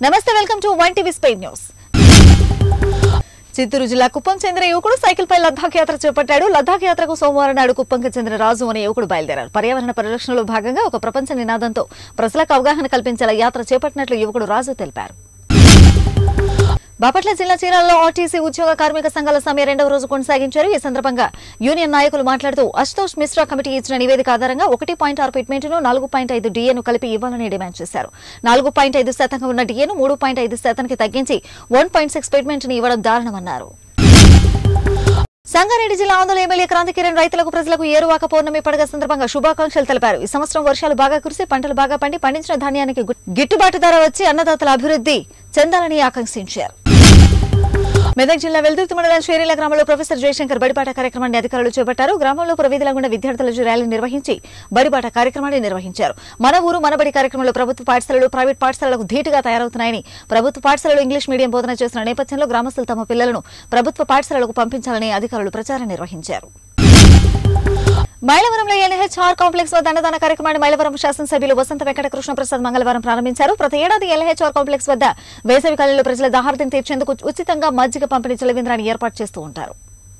నమస్తే welcome to one TV Spain news Chittoor జిల్లా కుప్పం చెందిన యువకుడు సైకిల్ పై లద్దాఖ్ యాత్ర చేపట్టాడు లద్దాఖ్ యాత్రకు సోమవారం నాడు కుప్పంకి చెందిన రాజు అనే యువకుడు బయలుదేరారు పర్యావరణ పరిరక్షణలో భాగంగా ఒక ప్రపంచ నినాదంతో ప్రజలకు అవగాహన కల్పించేలా యాత్ర చేపట్టినట్లు యువకుడు రాజు తెలిపారు బాపట్ల జిల్లా చీరాలలో ఆర్టీసీ ఉద్యోగ కార్మిక సంఘాల సమ్మె రెండవ రోజు కొనసాగించారు ఈ సందర్భంగా యూనియన్ నాయకులు మాట్లాడుతూ అశుతోష్ మిశ్రా కమిటీ ఇచ్చిన నివేదిక ఆధారంగా ఒకటి పాయింట్ ఆరు ఫిట్మెంట్ను నాలుగు పాయింట్ ఐదు డిఏను కలిపి ఇవ్వాలని డిమాండ్ చేశారు నాలుగు పాయింట్ ఐదు శాతంగా ఉన్న డిఏను మూడు పాయింట్ ఐదు శాతానికి తగ్గించి వన్ పాయింట్ సిక్స్ ఫిట్మెంట్ని ఇవ్వడం దారుణమన్నారు సంగారెడ్డి జిల్లా ఆందోళన ఎమ్మెల్యే క్రాంతి కిరణ్ రైతులకు ప్రజలకు ఏరువాక పౌర్ణమి పండుగ సందర్భంగా శుభాకాంక్షలు తెలిపారు ఈ సంవత్సరం వర్షాలు బాగా కురిసి పంటలు బాగా పండి పండించిన ధాన్యానికి గు- గిట్టుబాటు ధర వచ్చి అన్నదాతల అభివృద్ధి చెందాలని ఆకాంక్షించారు మెదక్ జిల్లా వెల్దుర్తి మండలం షేరీల గ్రామంలో ప్రొఫెసర్ జయశంకర్ బడిబాట కార్యక్రమాన్ని అధికారులు చేపట్టారు గ్రామంలో ప్రవీధుల గుండా విద్యార్థుల ర్యాలీ నిర్వహించి బడిబాట కార్యక్రమాన్ని నిర్వహించారు మన ఊరు మన బడి కార్యక్రమంలో ప్రభుత్వ పాఠశాలలు ప్రైవేట్ పాఠశాలలకు ధీటుగా తయారవుతున్నాయని ప్రభుత్వ పాఠశాలలు ఇంగ్లీష్ మీడియం బోధన చేస్తున్న నేపథ్యంలో గ్రామస్తులు తమ పిల్లలను ప్రభుత్వ పాఠశాలలకు పంపించాలని అధికారులు ప్రచారం నిర్వహించారు మైలవరంలో ఎల్హెచ్ఆర్ కాంప్లెక్స్ వద్ద అన్నదాన కార్యక్రమాన్ని మైలవరం శాసనసభ్యులు వసంత వెంకట కృష్ణ ప్రసాద్ మంగళవారం ప్రారంభించారు ప్రతి ఏడాది ఎల్హెచ్ఆర్ కాంప్లెక్స్ వద్ద వేసవి కాలంలో ప్రజల దాహార్తిని తీర్చేందుకు ఉచితంగా మజ్జిగ పంపిణీ చలవేంద్రాన్ని ఏర్పాటు చేస్తూ ఉంటారు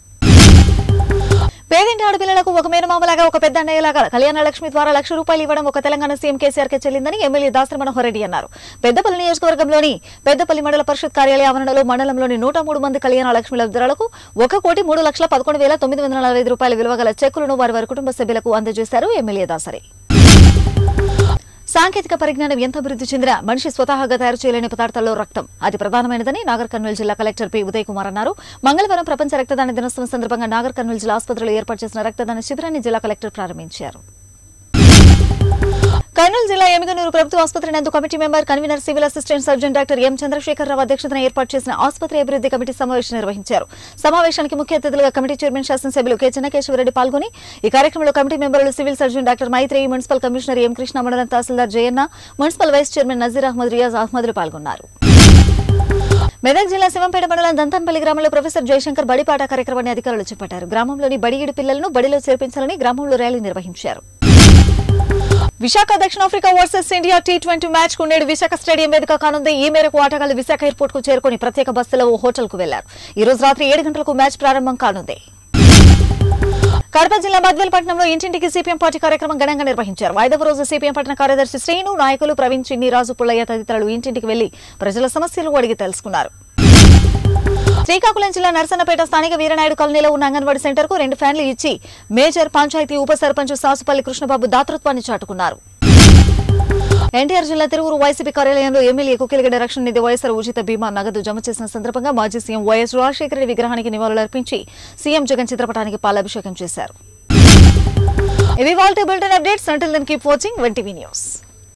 పేదింటి ఆడపిల్లలకు ఒక మేనమామలాగా ఒక పెద్ద అన్నయ్యలాగా కళ్యాణ లక్ష్మి ద్వారా లక్ష రూపాయలు ఇవ్వడం ఒక తెలంగాణ సీఎం కేసీఆర్ కే చెల్లిందని ఎమ్మెల్యే దాసరి మనోహర్ రెడ్డి అన్నారు పెద్దపల్లి నియోజకవర్గంలోని పెద్దపల్లి మండల పరిషత్ కార్యాలయ ఆవరణలో మండలంలోని నూట మూడు మంది కళ్యాణ లక్ష్మి లబ్ధిదారులకు ఒక కోటి మూడు లక్షల పదకొండు వేల తొమ్మిది వందల నలభై ఐదు రూపాయల విలువ గల చెక్కులను వారి వారి కుటుంబ సభ్యులకు అందజేశారు ఎమ్మెల్యే దాసరి సాంకేతిక పరిజ్ఞానం ఎంత అభివృద్ధి చెందినా మనిషి స్వతహాగా తయారు చేయలేని పదార్థాల్లో రక్తం అది ప్రధానమైనదని నాగర్ కర్నూలు జిల్లా కలెక్టర్ పి ఉదయ్ కుమార్ అన్నారు మంగళవారం ప్రపంచ రక్తదాన దినోత్సవం సందర్భంగా నాగర్ కర్నూలు జిల్లా ఆసుపత్రిలో ఏర్పాటు చేసిన రక్తదాన శిబిరాన్ని జిల్లా కలెక్టర్ ప్రారంభించారు కర్నూలు జిల్లా ఎమిగనూరు ప్రభుత్వ ఆసుపత్రి నందు committee member convener civil assistant surgeon doctor M Chandrashekar Rao అధ్యక్షతన ఏర్పాటు చేసిన ఆసుపత్రి అభివృద్ధి కమిటీ సమావేశం నిర్వహించారు సమావేశానికి ముఖ్య అతిథులుగా కమిటీ చైర్మన్ శాసనసభ్యులు కె చెన్నకేశ్వరరెడ్డి పాల్గొని ఈ కార్యక్రమంలో కమిటీ మెంబర్లు civil surgeon doctor Maitreyi municipal commissioner M Krishna మండలం tahsildar Jayanna municipal vice chairman Nazeer Ahmed Riyaz అహ్మద్లు పాల్గొన్నారు మెదక్ జిల్లా శివంపేట మండలం దంతంపల్లి గ్రామంలో ప్రొఫెసర్ జయశంకర్ బడిపాట కార్యక్రమాన్ని అధికారులు చేపట్టారు గ్రామంలోని బడిగిడి పిల్లలను బడిలో చేర్పించాలని గ్రామంలో ర్యాలీ నిర్వహించారు విశాఖ దక్షిణాఫ్రికా versus India T twenty match కు నేడు విశాఖ స్టేడియం వేదిక కానుంది ఈ మేరకు ఆటగాళ్లు విశాఖ ఎయిర్పోర్ట్ కు చేరుకుని ప్రత్యేక బస్సులో ఓ హోటల్ కు వెళ్లారు ఈ రోజు రాత్రి ఏడు గంటలకు మ్యాచ్ ప్రారంభం కానుంది కడప జిల్లా మద్వేలపట్నంలో ఇంటింటికి సిపిఎం పార్టీ కార్యక్రమం ఘనంగా నిర్వహించారు ఐదవ రోజు సిపిఎం పట్టణ కార్యదర్శి శ్రీను నాయకులు ప్రవీణ్ చిన్ని రాజు పుల్లయ్య తదితరులు ఇంటింటికి వెళ్లి ప్రజల సమస్యలు అడిగి తెలుసుకున్నారు శ్రీకాకుళం జిల్లా నరసన్నపేట స్థానిక వీరనాయుడు కాలనీలో ఉన్న అంగన్వాడీ సెంటర్ కు రెండు ఫ్యాన్లు ఇచ్చి మేజర్ పంచాయతీ ఉప సర్పంచ్ సాసుపల్లి కృష్ణబాబు దాతృత్వాన్ని చాటుకున్నారు ఎన్టీఆర్ జిల్లా తిరువురు వైసీపీ కార్యాలయంలో ఎమ్మెల్యే కుకిలగడ్డ రక్షణ నిధి వైఎస్ఆర్ ఉచిత బీమా నగదు జమ చేసిన సందర్భంగా మాజీ సీఎం వైఎస్ రాజశేఖర రెడ్డి విగ్రహానికి నివాళులర్పించి సీఎం జగన్ చిత్రపటానికి పాలాభిషేకం చేశారు ఇవి వాళ్ళ bulletin updates until then keep watching one TV news